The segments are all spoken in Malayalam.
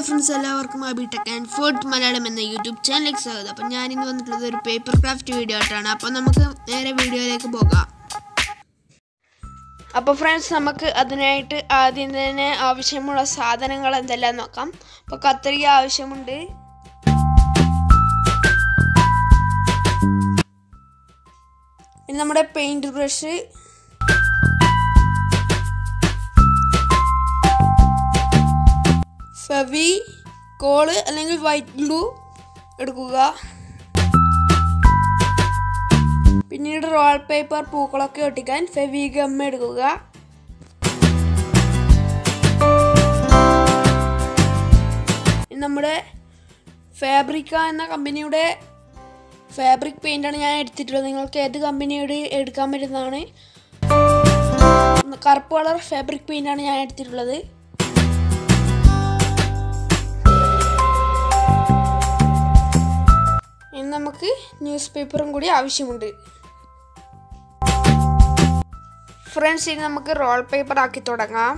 ഫ്രണ്ട്സ് എല്ലാവർക്കും അബിടെക് ആൻഡ് ഫുഡ് മലയാളം എന്ന യൂട്യൂബ് ചാനലിലേക്ക് സ്വാഗതം അപ്പം ഞാനിന്ന് വന്നിട്ടുള്ളത് ഒരു പേപ്പർ ക്രാഫ്റ്റ് വീഡിയോ ആയിട്ടാണ് അപ്പോൾ നമുക്ക് നേരെ വീഡിയോയിലേക്ക് പോകാം അപ്പോൾ ഫ്രണ്ട്സ് നമുക്ക് അതിനായിട്ട് ആദ്യം തന്നെ ആവശ്യമുള്ള സാധനങ്ങൾ എന്തെല്ലാം നോക്കാം അപ്പോൾ കത്രിക ആവശ്യമുണ്ട് പിന്നെ നമ്മുടെ പെയിൻറ് ബ്രഷ് ഫെവി കോള് അല്ലെങ്കിൽ വൈറ്റ് ഗ്ലൂ എടുക്കുക പിന്നീട് റോൾ പേപ്പർ പൂക്കളൊക്കെ ഒട്ടിക്കാൻ ഫെവി ഗം എടുക്കുക ഇനി നമ്മുടെ ഫാബ്രിക്ക എന്ന കമ്പനിയുടെ ഫാബ്രിക് പെയിൻ്റാണ് ഞാൻ എടുത്തിട്ടുള്ളത് നിങ്ങൾക്ക് ഏത് കമ്പനിയുടെ എടുക്കാൻ പറ്റുന്നതാണ് കറുപ്പ് കളർ ഫാബ്രിക് പെയിൻ്റാണ് ഞാൻ എടുത്തിട്ടുള്ളത് ഇനി നമുക്ക് ന്യൂസ് പേപ്പറും കൂടി ആവശ്യമുണ്ട് ഫ്രണ്ട്സ് ഇനി നമുക്ക് റോൾ പേപ്പർ ആക്കി തുടങ്ങാം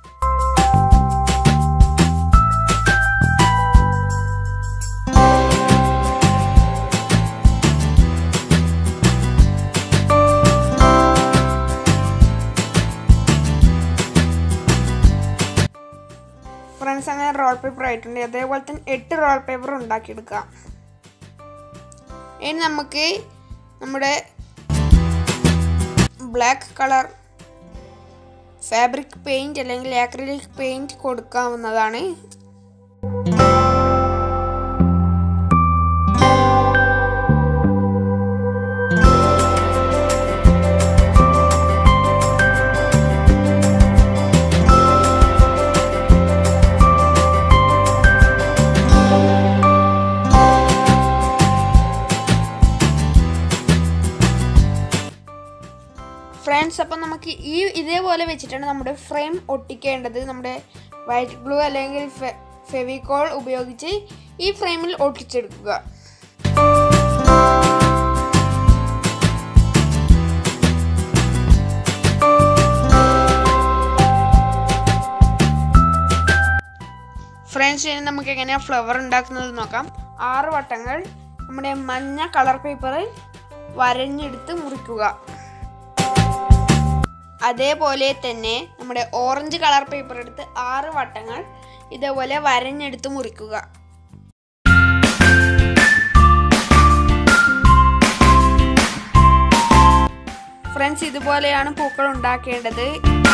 ഫ്രണ്ട്സ് അങ്ങനെ റോൾ പേപ്പർ ആയിട്ടുണ്ട് അതേപോലെ തന്നെ എട്ട് റോൾ പേപ്പർ ഉണ്ടാക്കിയെടുക്കാം ഇനി നമുക്ക് നമ്മുടെ ബ്ലാക്ക് കളർ ഫാബ്രിക് പെയിൻറ് അല്ലെങ്കിൽ ആക്രിലിക് പെയിൻറ് കൊടുക്കാവുന്നതാണ് ഫ്രണ്ട്സ് അപ്പം നമുക്ക് ഈ ഇതേപോലെ വെച്ചിട്ടാണ് നമ്മുടെ ഫ്രെയിം ഒട്ടിക്കേണ്ടത് നമ്മുടെ വൈറ്റ് ഗ്ലൂ അല്ലെങ്കിൽ ഫെവിക്കോൾ ഉപയോഗിച്ച് ഈ ഫ്രെയിമിൽ ഒട്ടിച്ചെടുക്കുക ഫ്രണ്ട്സ് ഇനി നമുക്ക് എങ്ങനെയാണ് ഫ്ലവർ ഉണ്ടാക്കുന്നത് നോക്കാം ആറ് വട്ടങ്ങൾ നമ്മുടെ മഞ്ഞ കളർ പേപ്പറിൽ വരഞ്ഞെടുത്ത് മുറിക്കുക അതേപോലെ തന്നെ നമ്മുടെ ഓറഞ്ച് കളർ പേപ്പർ എടുത്ത് ആറ് വട്ടങ്ങൾ ഇതേപോലെ വരഞ്ഞെടുത്ത് മുറിക്കുക ഫ്രണ്ട്സ് ഇതുപോലെയാണ് പൂക്കൾ ഉണ്ടാക്കേണ്ടത്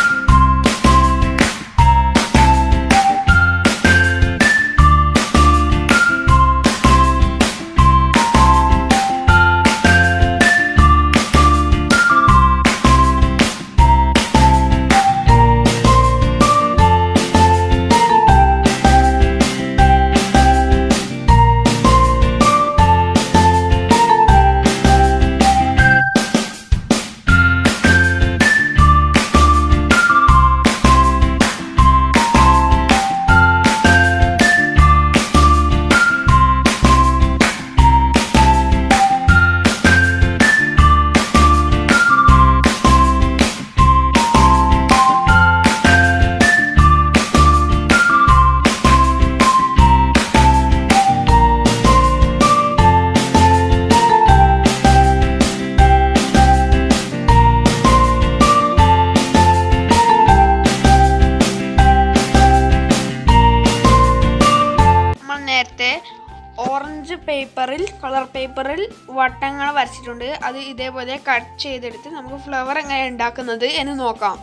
നമ്മൾ നേരത്തെ ഓറഞ്ച് പേപ്പറിൽ കളർ പേപ്പറിൽ വട്ടങ്ങൾ വരച്ചിട്ടുണ്ട് അത് ഇതേപോലെ കട്ട് ചെയ്തെടുത്ത് നമുക്ക് ഫ്ലവർ എങ്ങനെ ഉണ്ടാക്കുന്നത് എന്ന് നോക്കാം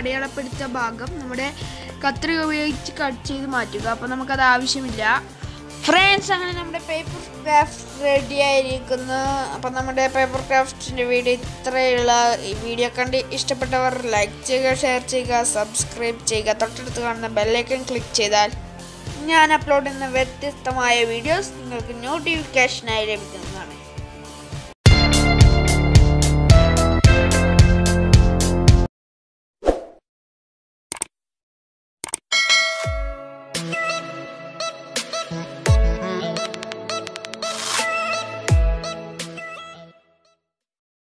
അടയാളപ്പെടുത്തിയ ഭാഗം നമ്മുടെ കത്രിക ഉപയോഗിച്ച് കട്ട് ചെയ്ത് മാറ്റുക അപ്പോൾ നമുക്കത് ആവശ്യമില്ല ഫ്രണ്ട്സ് അങ്ങനെ നമ്മുടെ പേപ്പർ ക്രാഫ്റ്റ് റെഡി ആയിരിക്കുന്നു അപ്പം നമ്മുടെ പേപ്പർ ക്രാഫ്റ്റിൻ്റെ വീഡിയോ ഇത്രയുള്ള ഈ വീഡിയോ കണ്ട് ഇഷ്ടപ്പെട്ടവർ ലൈക്ക് ചെയ്യുക ഷെയർ ചെയ്യുക സബ്സ്ക്രൈബ് ചെയ്യുക തൊട്ടടുത്ത് കാണുന്ന ബെല്ലൈക്കൺ ക്ലിക്ക് ചെയ്താൽ ഞാൻ അപ്ലോഡ് ചെയ്യുന്ന വ്യത്യസ്തമായ വീഡിയോസ് നിങ്ങൾക്ക് നോട്ടിഫിക്കേഷനായി ലഭിക്കുന്നതാണ്